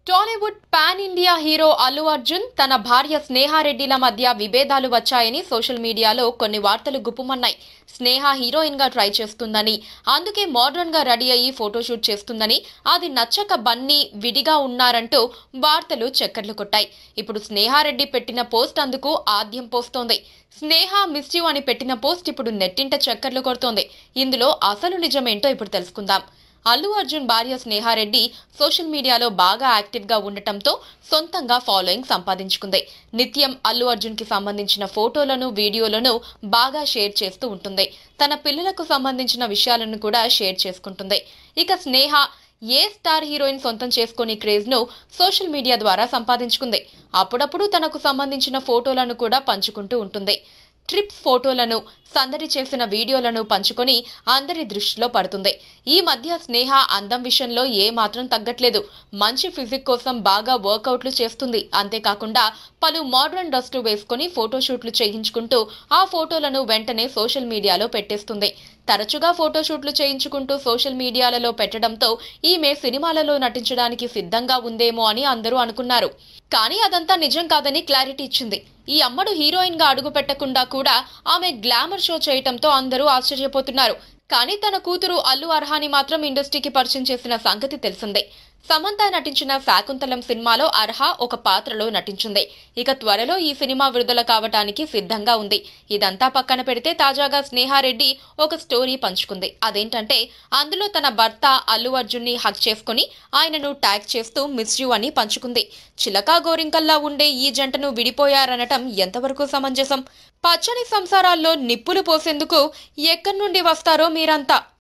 Tollywood pan India hero Allu Arjun తన భార్య స్నేహారెడ్డిల మధ్య విభేదాలు వచ్చాయని సోషల్ మీడియాలో కొన్ని వార్తలు గుప్పుమన్నాయి స్నేహ హీరోయిన్ గా ట్రై చేస్తుందని అందుకే మోడర్న్ గా రెడీ అయ్యి ఫోటోషూట్ చేస్తుందని అది నచ్చక బన్నీ విడిగా ఉన్నారంటూ వార్తలు చక్కర్లు కొట్టాయి ఇప్పుడు స్నేహారెడ్డి పెట్టిన పోస్ట్ అందుకు ఆద్యం పోస్తోంది స్నేహ మిస్ యూ అని పెట్టిన పోస్ట్ ఇప్పుడు నెట్టింట చక్కర్లు కొడుతోంది ఇందులో అసలు నిజమేంటో ఇప్పుడు తెలుసుకుందాం అల్లు అర్జున్ భార్య స్నేహారెడ్డి సోషల్ మీడియాలో బాగా యాక్టివ్ గా ఉండటంతో సొంతంగా ఫాలోయింగ్ సంపాదించుకుంది నిత్యం అల్లు అర్జున్ కి సంబంధించిన ఫోటోలను వీడియోలను బాగా షేర్ చేస్తూ ఉంటుంది తన పిల్లలకు సంబంధించిన విషయాలను కూడా షేర్ చేసుకుంటుంది ఇక స్నేహ ఏ స్టార్ హీరోయిన్ సొంతం చేసుకుని క్రేజ్ ను సోషల్ మీడియా ద్వారా సంపాదించుకుంది అప్పుడప్పుడు తనకు సంబంధించిన ఫోటోలను కూడా పంచుకుంటూ ఉంటుంది ట్రిప్స్ ఫోటోలను సందడి చేసిన వీడియోలను పంచుకొని అందరి దృష్టిలో పడుతుంది ఈ మధ్య స్నేహ అందం విషయంలో ఏ మాత్రం తగ్గట్లేదు మంచి ఫిజిక్ కోసం బాగా వర్కౌట్లు చేస్తుంది అంతేకాకుండా పలు మోడర్న్ డ్రెస్లు వేసుకొని ఫోటోషూట్లు చేయించుకుంటూ ఆ ఫోటోలను వెంటనే సోషల్ మీడియాలో పెట్టేస్తుంది తరచుగా ఫోటోషూట్లు చేయించుకుంటూ సోషల్ మీడియాలలో పెట్టడంతో ఈమె సినిమాలలో నటించడానికి సిద్ధంగా ఉందేమో అని అందరూ అనుకున్నారు కానీ అదంతా నిజం కాదని క్లారిటీ ఇచ్చింది ఈ అమ్మడు హీరోయిన్ గా అడుగు పెట్టకుండా కూడా ఆమె గ్లామర్ షో చేయటంతో అందరూ ఆశ్చర్యపోతున్నారు కానీ తన కూతురు అల్లు అర్హాని మాత్రం ఇండస్ట్రీకి పరిచయం చేసిన సంగతి తెలిసిందే సమంత నటించిన శాకుంతలం సినిమాలో అర్హ ఒక పాత్రలో నటించింది ఇక త్వరలో ఈ సినిమా విడుదల కావటానికి సిద్ధంగా ఉంది ఇదంతా పక్కన పెడితే తాజాగా స్నేహారెడ్డి ఒక స్టోరీ పంచుకుంది అదేంటంటే అందులో తన భర్త అల్లు అర్జున్ ని హక్ చేసుకుని ఆయనను ట్యాగ్ చేస్తూ మిస్ యూ అని పంచుకుంది చిలకా గోరింకల్లా ఉండే ఈ జంటను విడిపోయారనటం ఎంతవరకు సమంజసం పచ్చని సంసారాల్లో నిప్పులు పోసేందుకు ఎక్కడి నుండి వస్తారో మీరంతా